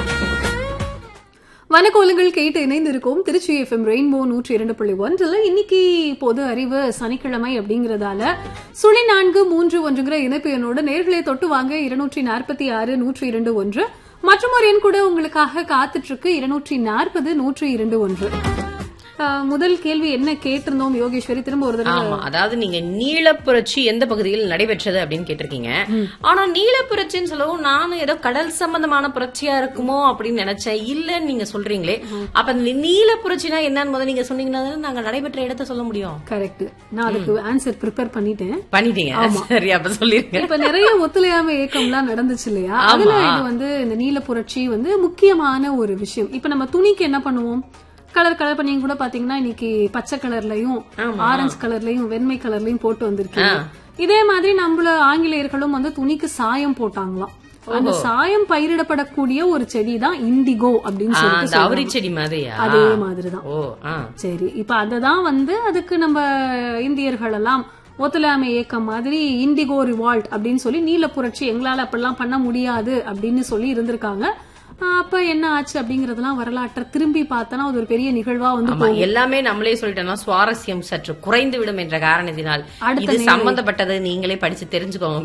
வனக்கோலங்கள் கேட்டு இணைந்திருக்கோம் Trichy FM rainbow நூற்றி இரண்டு புள்ளி ஒன்றில் இன்னைக்கு பொது அறிவு சனிக்கிழமை அப்படிங்கறதால சுழி நான்கு மூன்று ஒன்றுங்கிற இணைப்பு எண்ணோட நேர்களை தொட்டு வாங்க இருநூற்றி நாற்பத்தி ஆறு நூற்றி இரண்டு ஒன்று மற்றும் ஒரு எண் கூட உங்களுக்காக காத்துட்டு இருக்கு இருநூற்றி நாற்பது நூற்றி இரண்டு ஒன்று ஆஹ், முதல் கேள்வி என்ன கேட்டிருந்தோம் யோகேஸ்வரி திரும்ப ஒரு தடவை ஆமா அதாவது நீங்க நீலப்புரட்சி எந்த பகுதியில் நடைபெற்றது அப்படின்னு கேட்டிருக்கீங்க ஆனா நீலப்புரட்சின்னு சொல்லவும் நானும் ஏதோ கடல் சம்பந்தமான புரட்சியா இருக்குமோ அப்படின்னு நினைச்சேன் இல்லன்னு நீங்க சொல்றீங்களே அப்ப இந்த நீலப்புரட்சினா என்னன்னு முதல்ல நீங்க சொன்னீங்கன்னா தானே நாங்க நடைபெற்ற இடத்த சொல்ல முடியும் கரெக்ட் நான் அதுக்கு ஆன்சர் ப்ரிப்பேர் பண்ணிட்டேன் பண்ணிட்டீங்க சரி அப்ப சொல்லிருங்க இப்ப நிறைய ஒத்துழையாமை இயக்கம்லாம் நடந்துச்சு இல்லையா அதுல இது வந்து இந்த நீல புரட்சி வந்து முக்கியமான ஒரு விஷயம் இப்ப நம்ம துணிக்கு என்ன பண்ணுவோம் கலர் கலர் பண்ணி கூட பாத்தீங்கன்னா இன்னைக்கு பச்சை கலர்லயும் ஆரஞ்சு கலர்லயும் வெண்மை கலர்லயும் போட்டு வந்திருக்கீங்க இதே மாதிரி நம்மள ஆங்கிலேயர்களும் வந்து துணிக்கு சாயம் போட்டாங்களாம் அந்த சாயம் பயிரிடப்படக்கூடிய ஒரு செடி தான் இண்டிகோ அப்படின்னு ஆ, சொல்லிட்டு அந்த அவரி செடி மாதிரியா அதே மாதிரிதான் ஓ ஆ சரி இப்ப அததான் வந்து அதுக்கு நம்ம இந்தியர்கள் எல்லாம் ஒத்துழையாமை இயக்கம் மாதிரி இண்டிகோ ரிவால்ட் அப்படின்னு சொல்லி நீல புரட்சி எங்களால அப்படிலாம் பண்ண முடியாது அப்படின்னு சொல்லி இருந்திருக்காங்க ஆஹ் அப்ப என்ன ஆச்சு அப்படிங்கறதெல்லாம் வரலாற்றை திரும்பி பார்த்தனா அது ஒரு பெரிய நிகழ்வா வந்து ஆமா எல்லாமே நம்மளே சொல்லிட்டோம்னா சுவாரஸ்யம் சற்று குறைந்து விடும் என்ற காரணத்தினால் அடுத்த இது சம்பந்தப்பட்டது நீங்களே படிச்சு தெரிஞ்சுக்கோங்க